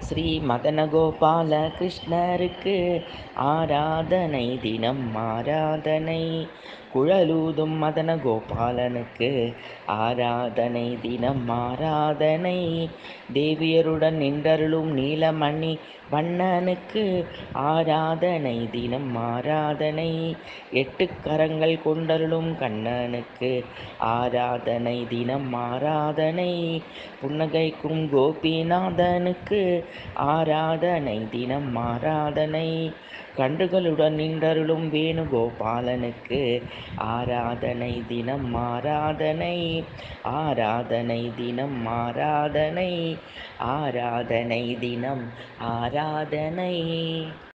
ஸ்ரீ மதனகோபால கிருஷ்ணருக்கு ஆராதனை தினம் ஆராதனை குழலூதும் மதன கோபாலனுக்கு ஆராதனை தினம் ஆராதனை தேவியருடன் நின்றருளும் நீலமணி வண்ணனுக்கு ஆராதனை தினம் ஆராதனை எட்டு கரங்கள் கொண்டருளும் கண்ணனுக்கு ஆராதனை தினம் ஆராதனை புன்னகைக்கும் கோபிநாதனுக்கு ஆராதனை தினம் ஆராதனை கன்றுகளுடன் நின்றருளும் வேணுகோபாலனுக்கு ஆராதனை தினம் ஆராதனை ஆராதனை தினம் ஆராதனை ஆராதனை தினம் ஆராதனை